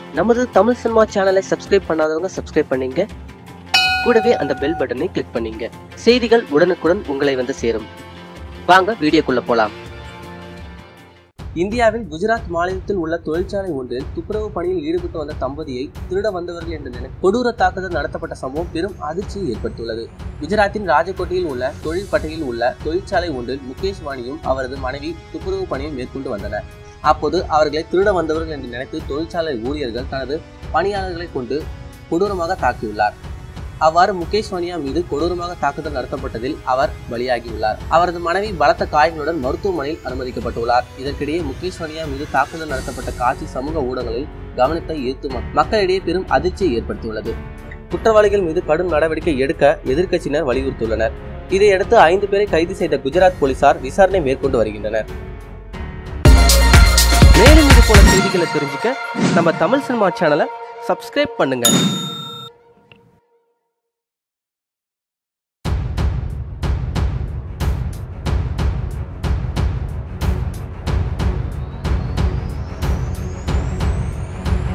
நமது தமிழ் சினிமா சேனலை சப்ஸ்கிரைப் பண்ணாதவங்க சப்ஸ்கிரைப் பண்ணீங்க கூடவே அந்த பெல் பட்டனை கிளிக் பண்ணீங்க செய்திகள் உடனுக்குடன் உங்களை வந்து சேரும் வாங்க வீடியோக்குள்ள போலாம் இந்தியாவில் குஜராத் மாநிலத்தில் உள்ள தொழிற்சாலை ஒன்றில் துப்புரவு பணியில் ஈடுபட்டு வந்த தம்பதியை திருட வந்தவர்கள் என்ற நிலை கொடூர தாக்குதல் நடத்தப்பட்ட சம்பவம் பெரும் அதிர்ச்சியை ஏற்படுத்தியுள்ளது குஜராத்தின் ராஜகோட்டையில் உள்ள தொழில் பட்டையில் உள்ள தொழிற்சாலை ஒன்றில் முகேஷ் வாணியும் அவரது மனைவி துப்புரவு பணியை மேற்கொண்டு வந்தனர் அப்போது அவர்களை திருட வந்தவர்கள் என்று நினைத்து தொழிற்சாலை ஊழியர்கள் தனது பணியாளர்களை கொண்டு கொடூரமாக தாக்கியுள்ளார் அவ்வாறு முகேஷ் வானியா மீது கொடூரமாக தாக்குதல் நடத்தப்பட்டதில் அவர் பலியாகியுள்ளார் அவரது மனைவி பலத்த காயங்களுடன் மருத்துவமனையில் அனுமதிக்கப்பட்டுள்ளார் இதற்கிடையே முகேஷ் வானியா மீது தாக்குதல் நடத்தப்பட்ட காட்சி சமூக ஊடகங்களில் கவனத்தை ஈர்த்து மக்- மக்களிடையே பெரும் அதிர்ச்சியை ஏற்படுத்தியுள்ளது குற்றவாளிகள் மீது கடும் நடவடிக்கை எடுக்க எதிர்க்கட்சியினர் வலியுறுத்தியுள்ளனர் இதையடுத்து ஐந்து பேரை கைது செய்த குஜராத் போலீசார் விசாரணை மேற்கொண்டு வருகின்றனர் மேலும் இது போல செய்திகளை தெரிஞ்சுக்க நம்ம தமிழ் சினிமா சேனலை சப்ஸ்கிரைப் பண்ணுங்க